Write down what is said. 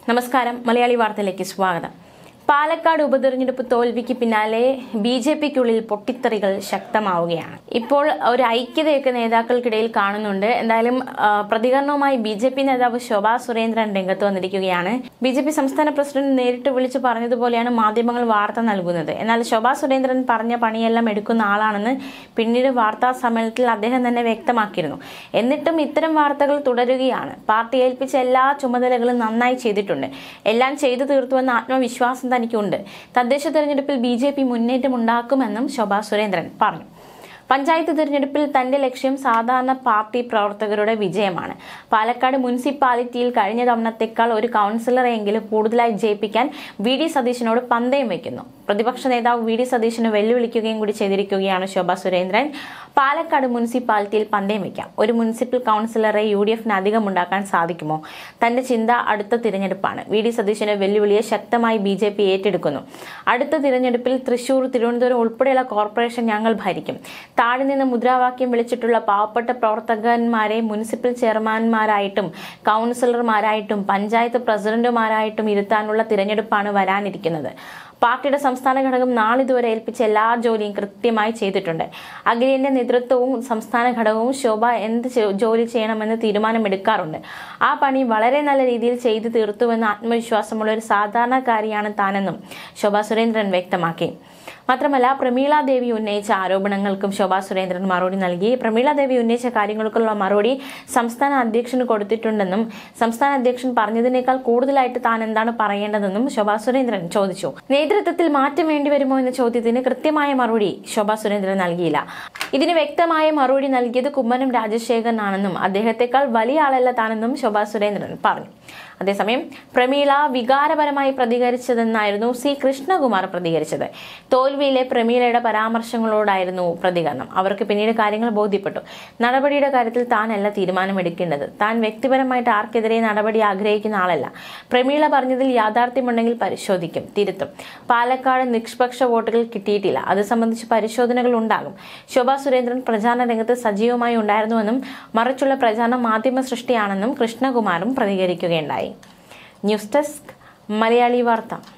നമസ്കാരം മലയാളി വാർത്തയിലേക്ക് സ്വാഗതം പാലക്കാട് ഉപതെരഞ്ഞെടുപ്പ് തോൽവിക്ക് പിന്നാലെ ബി ജെ പിക്കുള്ളിൽ പൊട്ടിത്തെറികൾ ശക്തമാവുകയാണ് ഇപ്പോൾ ഒരു ഐക്യതയൊക്കെ നേതാക്കൾക്കിടയിൽ കാണുന്നുണ്ട് എന്തായാലും ആ, പ്രതികരണവുമായി ബി ജെ പി നേതാവ് ശോഭാ സുരേന്ദ്രൻ രംഗത്ത് വന്നിരിക്കുകയാണ് ബി ജെ പി സംസ്ഥാന പ്രസിഡന്റ് നേരിട്ട് വിളിച്ചു പറഞ്ഞതുപോലെയാണ് മാധ്യമങ്ങൾ വാർത്ത നൽകുന്നത് എന്നാൽ ശോഭാ സുരേന്ദ്രൻ പറഞ്ഞ പണിയെല്ലാം എടുക്കുന്ന ആളാണെന്ന് പിന്നീട് വാർത്താ സമ്മേളനത്തിൽ അദ്ദേഹം തന്നെ വ്യക്തമാക്കിയിരുന്നു എന്നിട്ടും ഇത്തരം വാർത്തകൾ തുടരുകയാണ് പാർട്ടി ഏൽപ്പിച്ച എല്ലാ ചുമതലകളും നന്നായി ചെയ്തിട്ടുണ്ട് എല്ലാം ചെയ്തു തീർത്തുവെന്ന ആത്മവിശ്വാസം തനിക്കുണ്ട് തദ്ദേശ തെരഞ്ഞെടുപ്പിൽ ബി ജെ പി മുന്നേറ്റം ഉണ്ടാക്കുമെന്നും ശോഭാ സുരേന്ദ്രൻ പറഞ്ഞു പഞ്ചായത്ത് തിരഞ്ഞെടുപ്പിൽ തന്റെ ലക്ഷ്യം സാധാരണ പാർട്ടി പ്രവർത്തകരുടെ വിജയമാണ് പാലക്കാട് മുനിസിപ്പാലിറ്റിയിൽ കഴിഞ്ഞ തവണത്തേക്കാൾ ഒരു കൗൺസിലറെയെങ്കിലും കൂടുതലായി ജയിപ്പിക്കാൻ വി ഡി സതീശനോട് പന്തയം വയ്ക്കുന്നു പ്രതിപക്ഷ നേതാവ് വി ഡി സതീശന് വെല്ലുവിളിക്കുകയും കൂടി ചെയ്തിരിക്കുകയാണ് ശോഭ സുരേന്ദ്രൻ പാലക്കാട് മുനിസിപ്പാലിറ്റിയിൽ പന്തയം വയ്ക്കാം ഒരു മുനിസിപ്പൽ കൗൺസിലറെ യു ഡി എഫിന് അധികം ഉണ്ടാക്കാൻ സാധിക്കുമോ തന്റെ ചിന്ത അടുത്ത തിരഞ്ഞെടുപ്പാണ് വി ഡി സതീശന് വെല്ലുവിളിയെ ശക്തമായി ബി ജെ പി ഏറ്റെടുക്കുന്നു അടുത്ത തിരഞ്ഞെടുപ്പിൽ തൃശൂർ തിരുവനന്തപുരം ഉൾപ്പെടെയുള്ള കോർപ്പറേഷൻ ഞങ്ങൾ ഭരിക്കും താഴെ നിന്ന് മുദ്രാവാക്യം വിളിച്ചിട്ടുള്ള പാവപ്പെട്ട പ്രവർത്തകന്മാരെ മുനിസിപ്പൽ ചെയർമാൻമാരായിട്ടും കൗൺസിലർമാരായിട്ടും പഞ്ചായത്ത് പ്രസിഡന്റുമാരായിട്ടും ഇരുത്താനുള്ള തിരഞ്ഞെടുപ്പാണ് വരാനിരിക്കുന്നത് പാർട്ടിയുടെ സംസ്ഥാന ഘടകം നാളിതുവരെ ഏൽപ്പിച്ച എല്ലാ ജോലിയും കൃത്യമായി ചെയ്തിട്ടുണ്ട് അഖിലേന്ത്യാ നേതൃത്വവും സംസ്ഥാന ഘടകവും ശോഭ എന്ത് ചെ- ജോലി ചെയ്യണമെന്ന് തീരുമാനമെടുക്കാറുണ്ട് ആ പണി വളരെ നല്ല രീതിയിൽ ചെയ്തു തീർത്തുവെന്ന ആത്മവിശ്വാസമുള്ള ഒരു സാധാരണക്കാരിയാണ് താനെന്നും ശോഭ സുരേന്ദ്രൻ വ്യക്തമാക്കി മാത്രമല്ല പ്രമീള ദേവി ഉന്നയിച്ച ആരോപണങ്ങൾക്കും ശോഭാ സുരേന്ദ്രൻ മറുപടി നൽകി പ്രമീള ദേവി ഉന്നയിച്ച കാര്യങ്ങൾക്കുള്ള മറുപടി സംസ്ഥാന അധ്യക്ഷന് കൊടുത്തിട്ടുണ്ടെന്നും സംസ്ഥാന അധ്യക്ഷൻ പറഞ്ഞതിനേക്കാൾ കൂടുതലായിട്ട് താൻ എന്താണ് പറയേണ്ടതെന്നും ശോഭാ സുരേന്ദ്രൻ ചോദിച്ചു നേതൃത്വത്തിൽ മാറ്റം വേണ്ടിവരുമോ എന്ന ചോദ്യത്തിന് കൃത്യമായ മറുപടി ശോഭാ സുരേന്ദ്രൻ നൽകിയില്ല ഇതിന് വ്യക്തമായ മറുപടി നൽകിയത് കുമ്മനം രാജശേഖരനാണെന്നും അദ്ദേഹത്തെക്കാൾ വലിയ ആളല്ല താനെന്നും ശോഭാ സുരേന്ദ്രൻ പറഞ്ഞു അതേസമയം പ്രമീള വികാരപരമായി പ്രതികരിച്ചതെന്നായിരുന്നു സി കൃഷ്ണകുമാർ പ്രതികരിച്ചത് തോൽവിയിലെ പ്രമീളയുടെ പരാമർശങ്ങളോടായിരുന്നു പ്രതികരണം അവർക്ക് പിന്നീട് കാര്യങ്ങൾ ബോധ്യപ്പെട്ടു നടപടിയുടെ കാര്യത്തിൽ താനല്ല തീരുമാനമെടുക്കേണ്ടത് താൻ വ്യക്തിപരമായിട്ട് ആർക്കെതിരെ നടപടി ആഗ്രഹിക്കുന്ന ആളല്ല പ്രമീള പറഞ്ഞതിൽ യാഥാർത്ഥ്യമുണ്ടെങ്കിൽ പരിശോധിക്കും തിരുത്തും പാലക്കാട് നിഷ്പക്ഷ വോട്ടുകൾ കിട്ടിയിട്ടില്ല അത് സംബന്ധിച്ച് പരിശോധനകൾ ഉണ്ടാകും ശോഭാ സുരേന്ദ്രൻ പ്രചാരണ രംഗത്ത് സജീവമായി ഉണ്ടായിരുന്നുവെന്നും മറിച്ചുള്ള പ്രചാരണം മാധ്യമ സൃഷ്ടിയാണെന്നും കൃഷ്ണകുമാറും പ്രതികരിക്കുകയുണ്ടായി ന്യൂസ് ഡെസ്ക് മലയാളി വാർത്ത